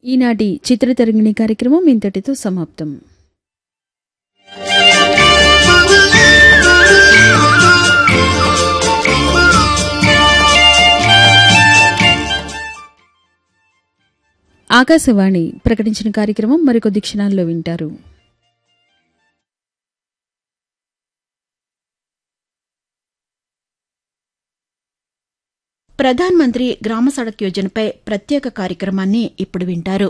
ఈనాటి చిత్రతరంగిణి కార్యక్రమం ఇంతటితో సమాప్తం ఆకాశవాణి ప్రకటించిన కార్యక్రమం మరికొద్ది క్షణాల్లో వింటారు ప్రధాన్ మంత్రి గ్రామ సడక్ యోజనపై ప్రత్యేక కార్యక్రమాన్ని ఇప్పుడు వింటారు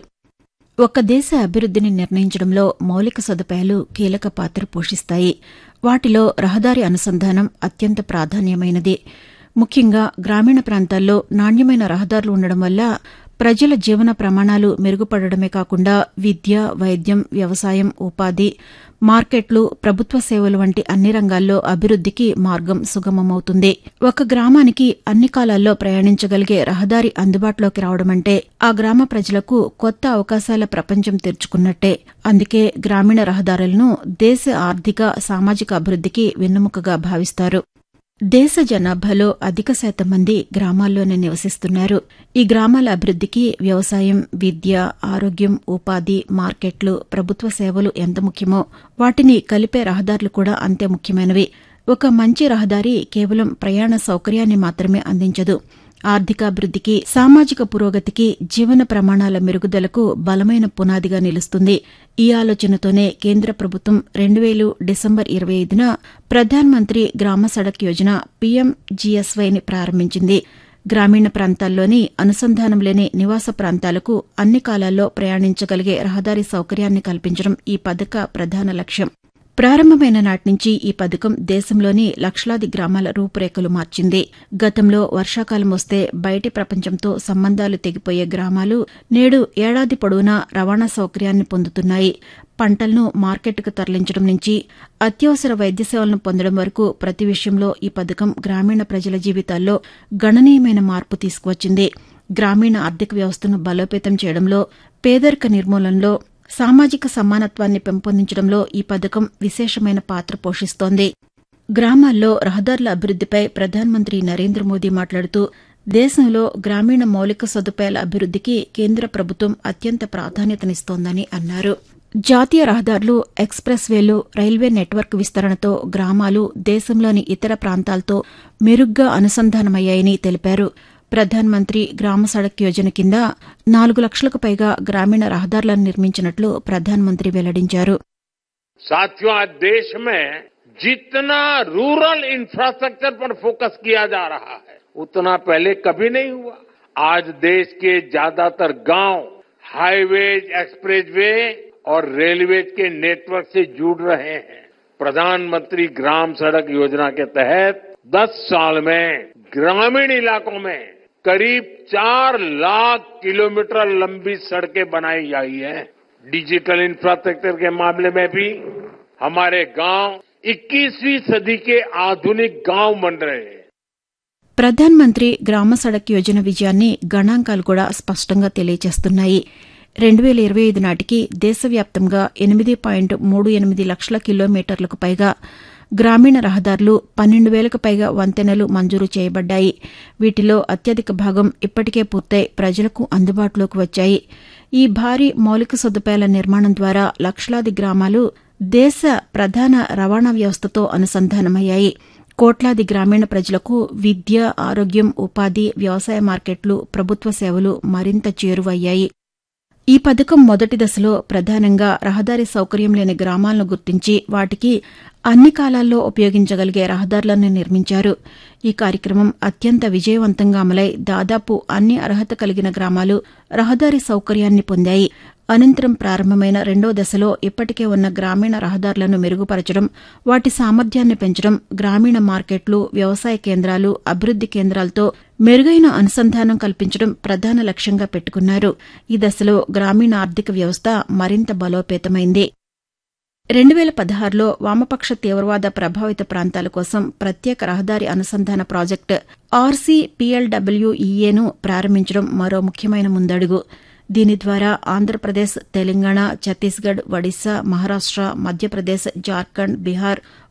ఒక దేశ అభివృద్ధిని నిర్ణయించడంలో మౌలిక సదుపాయాలు కీలక పాత్ర పోషిస్తాయి వాటిలో రహదారి అనుసంధానం అత్యంత ప్రాధాన్యమైనది ముఖ్యంగా గ్రామీణ ప్రాంతాల్లో నాణ్యమైన రహదారులు ఉండడం వల్ల ప్రజల జీవన ప్రమాణాలు మెరుగుపడడమే కాకుండా విద్య వైద్యం వ్యవసాయం ఉపాధి మార్కెట్లు ప్రభుత్వ సేవలు వంటి అన్ని రంగాల్లో అభివృద్ధికి మార్గం సుగమమవుతుంది ఒక గ్రామానికి అన్ని కాలాల్లో ప్రయాణించగలిగే రహదారి అందుబాటులోకి రావడమంటే ఆ గ్రామ ప్రజలకు కొత్త అవకాశాల ప్రపంచం తెరుచుకున్నట్టే అందుకే గ్రామీణ రహదారులను దేశ ఆర్థిక సామాజిక అభివృద్ధికి వెన్నెముకగా భావిస్తారు దేశ జనాభాలో అధిక శాతం మంది గ్రామాల్లోనే నివసిస్తున్నారు ఈ గ్రామాల అభివృద్ధికి వ్యవసాయం విద్య ఆరోగ్యం ఉపాధి మార్కెట్లు ప్రభుత్వ సేవలు ఎంత ముఖ్యమో వాటిని కలిపే రహదారులు కూడా అంతే ముఖ్యమైనవి ఒక మంచి రహదారి కేవలం ప్రయాణ సౌకర్యాన్ని మాత్రమే అందించదు ఆర్థికాభివృద్ధికి సామాజిక పురోగతికి జీవన ప్రమాణాల మెరుగుదలకు బలమైన పునాదిగా నిలుస్తుంది ఈ ఆలోచనతోనే కేంద్ర ప్రభుత్వం రెండు వేలు డిసెంబర్ ఇరవై ఐదున ప్రధాన్ మంత్రి గ్రామ సడక్ యోజన పీఎంజీఎస్వైని ప్రారంభించింది గ్రామీణ ప్రాంతాల్లోని అనుసంధానం లేని నివాస ప్రాంతాలకు అన్ని కాలాల్లో ప్రయాణించగలిగే రహదారి సౌకర్యాన్ని కల్పించడం ఈ పథక ప్రధాన లక్ష్యం ప్రారంభమైన నాటి నుంచి ఈ పథకం దేశంలోని లక్షలాది గ్రామాల రూపురేఖలు మార్చింది గతంలో వర్షాకాలం వస్తే బయటి ప్రపంచంతో సంబంధాలు తెగిపోయే గ్రామాలు నేడు ఏడాది పొడవునా రవాణా సౌకర్యాన్ని పొందుతున్నాయి పంటలను మార్కెట్కు తరలించడం నుంచి అత్యవసర వైద్య సేవలను పొందడం వరకు ప్రతి విషయంలో ఈ పథకం గ్రామీణ ప్రజల జీవితాల్లో గణనీయమైన మార్పు తీసుకువచ్చింది గ్రామీణ ఆర్థిక వ్యవస్థను బలోపేతం చేయడంలో పేదరిక నిర్మూలనలో సామాజిక సమానత్వాన్ని పెంపొందించడంలో ఈ పథకం విశేషమైన పాత్ర పోషిస్తోంది గ్రామాల్లో రహదారుల అభివృద్దిపై ప్రధానమంత్రి నరేంద్ర మోదీ మాట్లాడుతూ దేశంలో గ్రామీణ మౌలిక సదుపాయాల అభివృద్దికి కేంద్ర ప్రభుత్వం అత్యంత ప్రాధాన్యతనిస్తోందని అన్నారు జాతీయ రహదారులు ఎక్స్ప్రెస్ వేలు రైల్వే నెట్వర్క్ విస్తరణతో గ్రామాలు దేశంలోని ఇతర ప్రాంతాలతో మెరుగ్గా అనుసంధానమయ్యాయని తెలిపారు ప్రధాన్ మంత్రి గ్రామ సడక్ యోజన కింద నాలుగు లక్షలకు పైగా గ్రామీణ రహదారులను నిర్మించినట్లు ప్రధాన్ మంత్రి వెల్లడించారు साथियों आज देश में जितना रूरल इंफ्रास्ट्रक्चर पर फोकस किया जा रहा है उतना पहले कभी नहीं हुआ आज देश के ज्यादातर गांव हाईवेज एक्सप्रेसवे और रेलवेज के नेटवर्क से जुड़ रहे हैं प्रधानमंत्री ग्राम सड़क योजना के तहत 10 साल में ग्रामीण इलाकों में करीब चार लाख किलोमीटर लंबी सड़कें बनाई गई है डिजिटल इंफ्रास्ट्रक्चर के मामले में भी हमारे गांव 21वीं सदी के आधुनिक गांव बन रहे हैं ప్రధాన్ మంత్రి గ్రామ సడక్ యోజన విజయాన్ని గణాంకాలు కూడా స్పష్టంగా తెలియజేస్తున్నాయి రెండు వేల ఇరవై ఐదు నాటికి దేశవ్యాప్తంగా ఎనిమిది పాయింట్ మూడు ఎనిమిది లక్షల కిలోమీటర్లకు పైగా గ్రామీణ రహదారులు పన్నెండు వేలకు పైగా వంతెనలు మంజూరు చేయబడ్డాయి వీటిలో అత్యధిక భాగం ఇప్పటికే పూర్తయి ప్రజలకు అందుబాటులోకి వచ్చాయి ఈ భారీ మౌలిక సదుపాయాల నిర్మాణం ద్వారా లక్షలాది గ్రామాలు దేశ ప్రధాన రవాణా వ్యవస్థతో అనుసంధానమయ్యాయి కోట్లాది గ్రామీణ ప్రజలకు విద్య ఆరోగ్యం ఉపాధి వ్యవసాయ మార్కెట్లు ప్రభుత్వ సేవలు మరింత చేరువయ్యాయి ఈ పథకం మొదటి దశలో ప్రధానంగా రహదారి సౌకర్యం లేని గ్రామాలను గుర్తించి వాటికి అన్ని కాలాల్లో ఉపయోగించగలిగే రహదారులను నిర్మించారు ఈ కార్యక్రమం అత్యంత విజయవంతంగా అమలై దాదాపు అన్ని అర్హత కలిగిన గ్రామాలు రహదారి సౌకర్యాన్ని పొందాయి అనంతరం ప్రారంభమైన రెండో దశలో ఇప్పటికే ఉన్న గ్రామీణ రహదారులను మెరుగుపరచడం వాటి సామర్థ్యాన్ని పెంచడం గ్రామీణ మార్కెట్లు వ్యవసాయ కేంద్రాలు అభివృద్ది కేంద్రాలతో మెరుగైన అనుసంధానం కల్పించడం ప్రధాన లక్ష్యంగా పెట్టుకున్నారు ఈ దశలో గ్రామీణ ఆర్థిక వ్యవస్థ మరింత బలోపేతమైంది రెండు వేల పదహారులో వామపక్ష తీవ్రవాద ప్రభావిత ప్రాంతాల కోసం ప్రత్యేక రహదారి అనుసంధాన ప్రాజెక్టు ఆర్సీపీఎల్డబ్ల్యూఈఏను ప్రారంభించడం మరో ముఖ్యమైన ముందడుగు దీని ద్వారా ఆంధ్రప్రదేశ్ తెలంగాణ ఛత్తీస్గఢ్ ఒడిశా మహారాష్ట మధ్యప్రదేశ్ జార్ఖండ్ బీహార్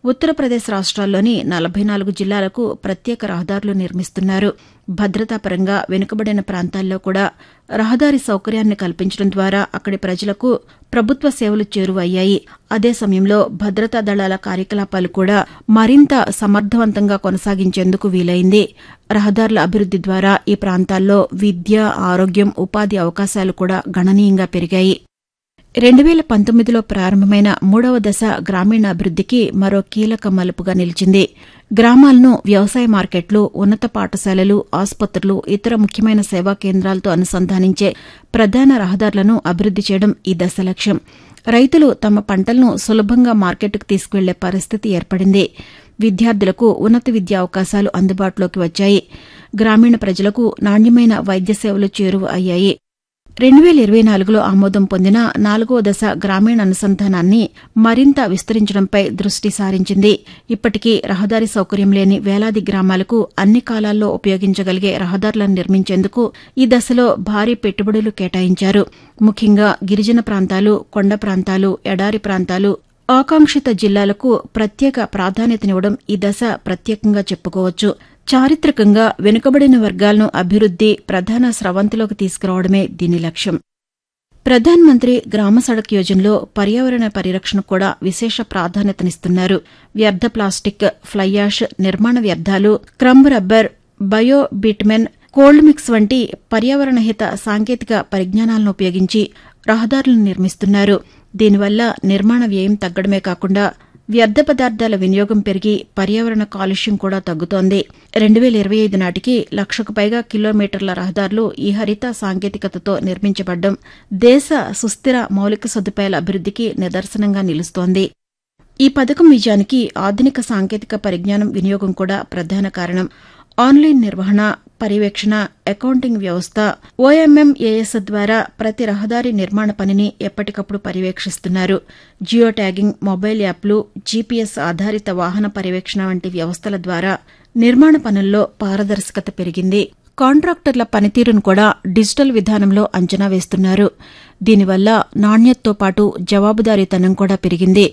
ఉత్తరప్రదేశ్ రాష్ట్రాల్లోని నలభై నాలుగు జిల్లాలకు ప్రత్యేక రహదారులు నిర్మిస్తున్నారు భద్రతాపరంగా వెనుకబడిన ప్రాంతాల్లో కూడా రహదారి సౌకర్యాన్ని కల్పించడం ద్వారా అక్కడి ప్రజలకు ప్రభుత్వ సేవలు చేరువయ్యాయి అదే సమయంలో భద్రతా దళాల కార్యకలాపాలు కూడా మరింత సమర్థవంతంగా కొనసాగించేందుకు వీలైంది రహదారుల అభివృద్ది ద్వారా ఈ ప్రాంతాల్లో విద్య ఆరోగ్యం ఉపాధి అవకాశాలు కూడా గణనీయంగా పెరిగాయి రెండు వేల పంతొమ్మిదిలో ప్రారంభమైన మూడవ దశ గ్రామీణాభివృద్దికి మరో కీలక మలుపుగా నిలిచింది గ్రామాలను వ్యవసాయ మార్కెట్లు ఉన్నత పాఠశాలలు ఆసుపత్రులు ఇతర ముఖ్యమైన సేవా కేంద్రాలతో అనుసంధానించే ప్రధాన రహదారులను అభివృద్ది చేయడం ఈ దశ లక్ష్యం రైతులు తమ పంటలను సులభంగా మార్కెట్కు తీసుకువెళ్లే పరిస్థితి ఏర్పడింది విద్యార్థులకు ఉన్నత విద్యా అవకాశాలు అందుబాటులోకి వచ్చాయి గ్రామీణ ప్రజలకు నాణ్యమైన వైద్య సేవలు చేరువ అయ్యాయి రెండు వేల ఇరవై నాలుగులో ఆమోదం పొందిన నాలుగో దశ గ్రామీణ అనుసంధానాన్ని మరింత విస్తరించడంపై దృష్టి సారించింది ఇప్పటికీ రహదారి సౌకర్యం లేని వేలాది గ్రామాలకు అన్ని కాలాల్లో ఉపయోగించగలిగే రహదారులను నిర్మించేందుకు ఈ దశలో భారీ పెట్టుబడులు కేటాయించారు ముఖ్యంగా గిరిజన ప్రాంతాలు కొండ ప్రాంతాలు ఎడారి ప్రాంతాలు ఆకాంక్షిత జిల్లాలకు ప్రత్యేక ప్రాధాన్యతనివ్వడం ఈ దశ ప్రత్యేకంగా చెప్పుకోవచ్చు చారిత్రకంగా వెనుకబడిన వర్గాలను అభివృద్ది ప్రధాన స్రవంతిలోకి తీసుకురావడమే దీని లక్ష్యం ప్రధాన్ మంత్రి గ్రామ సడక్ యోజనలో పర్యావరణ పరిరక్షణకు కూడా విశేష ప్రాధాన్యతనిస్తున్నారు వ్యర్థ ప్లాస్టిక్ ఫ్లైయాష్ నిర్మాణ వ్యర్థాలు crumb rubber bio bitumen cold mix వంటి పర్యావరణహిత సాంకేతిక పరిజ్ఞానాలను ఉపయోగించి రహదారులను నిర్మిస్తున్నారు దీనివల్ల నిర్మాణ వ్యయం తగ్గడమే కాకుండా వ్యర్థ పదార్థాల వినియోగం పెరిగి పర్యావరణ కాలుష్యం కూడా తగ్గుతోంది రెండు వేల ఇరవై ఐదు నాటికి లక్షకు పైగా కిలోమీటర్ల రహదారులు ఈ హరిత సాంకేతికతతో నిర్మించబడ్డం దేశ సుస్థిర మౌలిక సదుపాయాల అభివృద్దికి నిదర్శనంగా నిలుస్తోంది ఈ పథకం విజయానికి ఆధునిక సాంకేతిక పరిజ్ఞానం వినియోగం కూడా ప్రధాన కారణం ఆన్లైన్ నిర్వహణ పర్యవేక్షణ అకౌంటింగ్ వ్యవస్థ ఓఎంఎంఏఎస్ ద్వారా ప్రతి రహదారి నిర్మాణ పనిని ఎప్పటికప్పుడు పర్యవేక్షిస్తున్నారు జియో ట్యాగింగ్ మొబైల్ యాప్లు జీపీఎస్ ఆధారిత వాహన పర్యవేక్షణ వంటి వ్యవస్థల ద్వారా నిర్మాణ పనుల్లో పారదర్శకత పెరిగింది కాంట్రాక్టర్ల పనితీరును కూడా డిజిటల్ విధానంలో అంచనా వేస్తున్నారు దీనివల్ల నాణ్యతతో పాటు జవాబుదారీతనం కూడా పెరిగింది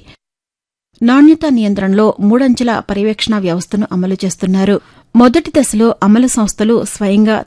నాణ్యతా నియంత్రణలో మూడంచెల పర్యవేక్షణ వ్యవస్థను అమలు చేస్తున్నారు మొదటి దశలో అమలు సంస్థలు స్వయంగా